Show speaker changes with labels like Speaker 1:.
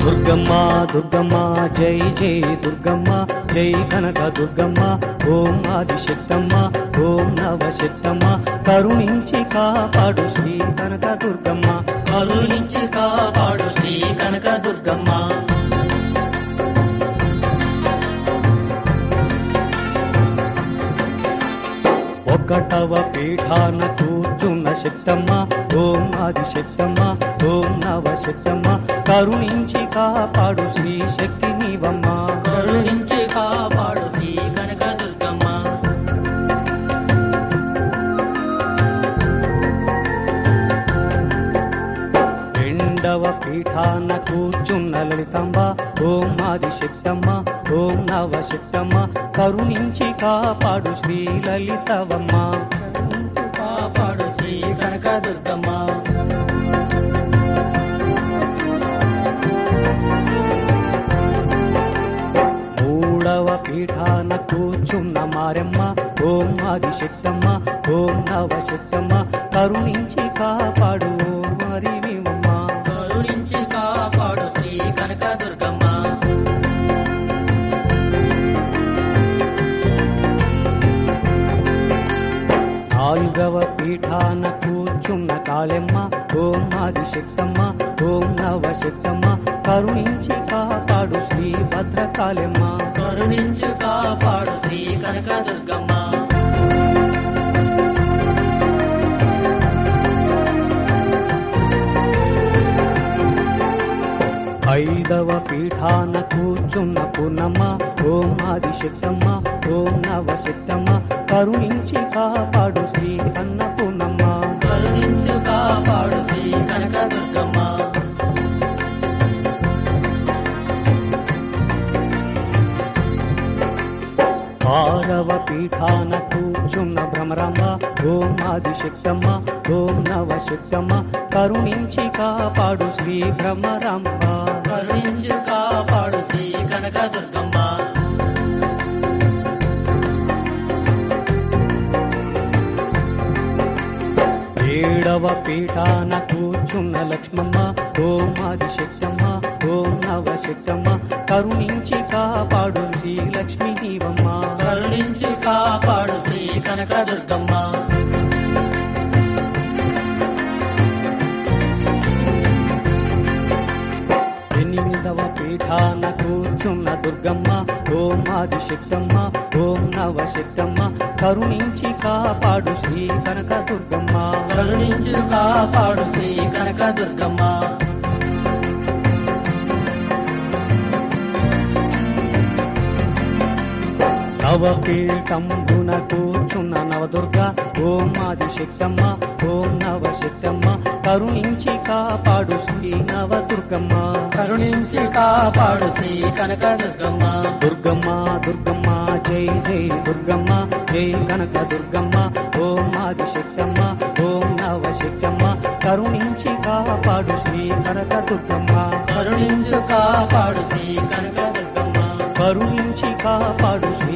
Speaker 1: దుర్గమ్మ దుర్గమ్మ జై జై దుర్గమ్మ జై కనక దుర్గమ్మ ఓం ఆదిశక్తమ్మ ఓం నవశక్తమ్మ కరుణించి కాపాడు శ్రీ కనక దుర్గమ్మ
Speaker 2: కరుణించి కాపాడు శ్రీ కనక దుర్గమ్మ
Speaker 1: ఒకటవ పీఠాన కూర్చున్న శక్తమ్మ ఓం ఆదిశక్తమ్మ ఓం నవశక్తమ్మ కరుణించి కాపాడు శ్రీ శక్తి నీవమ్మ
Speaker 2: కరుణించి కాపాడు శ్రీ కనక దుర్గమ్మ
Speaker 1: రెండవ పీఠాన కూర్చున్న లలితమ్మ ఓం ఆదిశక్తమ్మ ఓం నవశక్తమ్మ కరుణించి కాపాడు శ్రీ లలితవమ్మ
Speaker 2: కరుణించి కాపాడు శ్రీ కనక దుర్గమ్మ
Speaker 1: మూడవ పీఠాన కూర్చున్న మారెమ్మ ఓం ఆదిశక్తమ్మ ఓం నవశక్తమ్మ కరుణించి కాపాడు ఓం హరివివమ్మ
Speaker 2: కరుణించి కాపాడు శ్రీ కనక దుర్గమ్మ
Speaker 1: నాలుగవ పీఠాన కూర్చున్న కాళెమ్మ ఓం ఆదిశక్తమ్మ ఓం నవశక్తమ్మ కరుణించి కాపాడు శ్రీ భద్రకాళెమ్మ
Speaker 2: కరుణించి కాపాడు శ్రీ కనక దుర్గమ్మ
Speaker 1: ఐదవ పీఠాన కూర్చున్న పూర్ణమ్మ ఓం ఆదిశక్తమ్మ ఓం నవశక్తమ్మ కరుణించి కాపాడు శ్రీ అన్నపూర్ణమ్మ
Speaker 2: కరుణించి కాపాడు శ్రీ కనక దుర్గమ్మ
Speaker 1: ఆరవ పీఠాన కూర్చున్న భ్రమరమ్మ ఓం ఆదిశక్తమ్మ ఓం నవశక్తమ్మ కరుణించి కాపాడు శ్రీ భ్రమరమ్మ
Speaker 2: కరుణించి కాపాడు శ్రీ కనక దుర్గమ్మ
Speaker 1: ఏడవ పీఠాన కూర్చున్న లక్ష్మమ్మ ఓం ఆదిశక్తమ్మ ఓం నవశక్తమ్మ కరుణించి కాపాడు శ్రీ లక్ష్మీ నీవమ్మ
Speaker 2: కరుణించి కాపాడు శ్రీ కనక దుర్గమ్మ
Speaker 1: ఎనిమిదవ పీఠాన కూర్చున్న దుర్గమ్మ ఓం ఆదిశక్తమ్మ ఓం నవశక్తమ్మ కరుణించి కాపాడు శ్రీ కనక దుర్గమ్మ
Speaker 2: కరుణించి కాపాడు శ్రీ కనక దుర్గమ్మ
Speaker 1: నవపీఠంబున కూర్చున్న నవదుర్గ ఓం ఆదిశక్తమ్మ ఓం నవశక్తమ్మ కరుణించి కాపాడు శ్రీ నవదుర్గమ్మ
Speaker 2: కరుణించి కాపాడు శ్రీ కనక దుర్గమ్మ
Speaker 1: దుర్గమ్మ దుర్గమ్మ జై జై దుర్గమ్మ జై కనక దుర్గమ్మ ఓం ఆదిశక్తమ్మ ఓం నవశక్తమ్మ కరుణించి కాపాడు శ్రీ కనక దుర్గమ్మ
Speaker 2: కరుణించు కాపాడు శ్రీ కనక దుర్గమ్మ
Speaker 1: కరుణించి కాపాడు శ్రీ